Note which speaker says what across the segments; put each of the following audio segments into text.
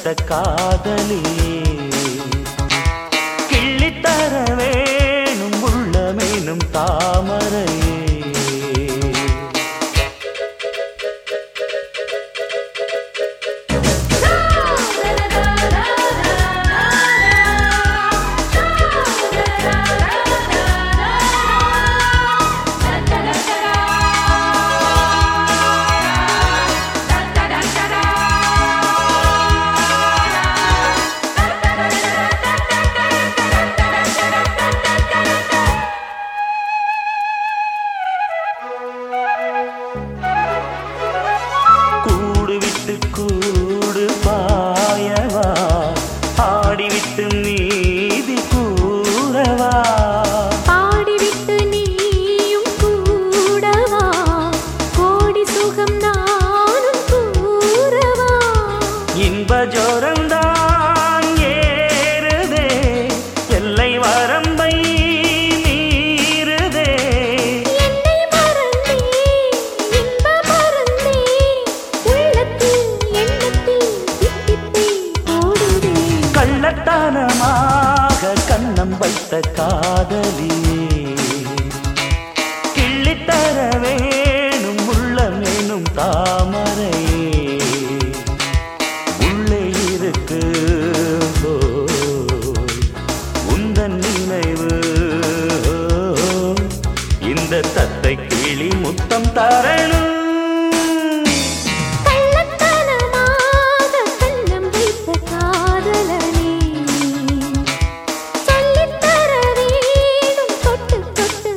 Speaker 1: வைத்த காதலி கிள்ளித்தர வேணும் உள்ளமேனும் தாமரையே கூடு விட்டு கூடு பாயவா ஆடிவிட்டு நீதி கூறவா
Speaker 2: பாடிவிட்டு நீயும் கூடவா கோடி சுகம் நானும் கூறவா
Speaker 1: இன்ப ஜோரந்தான் ஏறுதே எல்லை வரம்பை மீறுதே
Speaker 2: என்னை மறந்தே இன்ப மறந்தே உள்ளத்தில் எண்ணத்தில் தித்தித்தை ஓடுதே
Speaker 1: கள்ளத்தனமாக கண்ணம் வைத்த காதலி கிள்ளித்தர வேணும் உள்ளமேனும் தாமரையே உள்ளே இருக்கு உந்தன் நினைவு இந்த தத்தை கிளி முத்தம் தரணும்
Speaker 2: கள்ளத்தனமாக கண்ணம் வைத்த காதலனே சொல்லித் தர வேணும் தொட்டு தொட்டு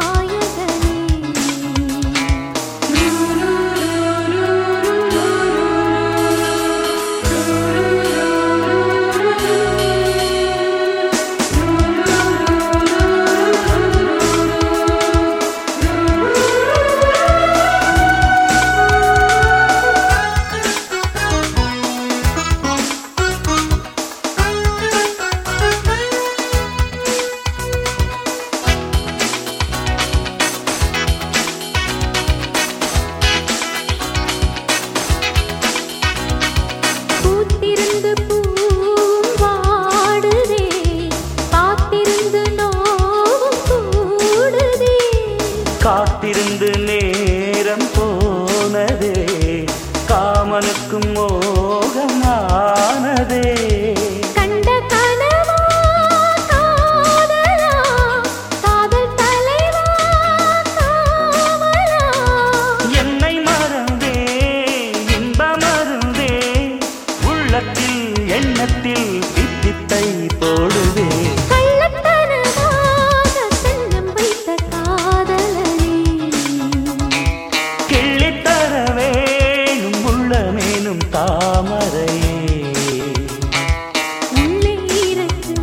Speaker 2: பூத்திருந்து பூவும் வாடுதே காத்திருந்து நோவும் கூடுதே
Speaker 1: காத்திருந்து நேரம் போனதே காமனுக்கும் மோகமானதே
Speaker 2: கண்ட கனவா காதலா காதல் தலைவா காவலா
Speaker 1: என்னை மறந்தே இன்ப மருந்தே உள்ளத்தில் எண்ணத்தில் வித்தித்தை போடுவே
Speaker 2: கள்ளத்தனமாக கண்ணம் வைத்த காதலனே
Speaker 1: கிள்ளித்தர வேணும் உள்ளமேனும் தாமரையே
Speaker 2: உள்ளே இருக்கு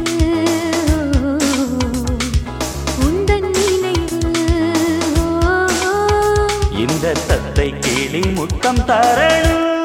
Speaker 2: உந்தன் நினைவு
Speaker 1: இந்த தத்தை கிளி முத்தம் தரணும்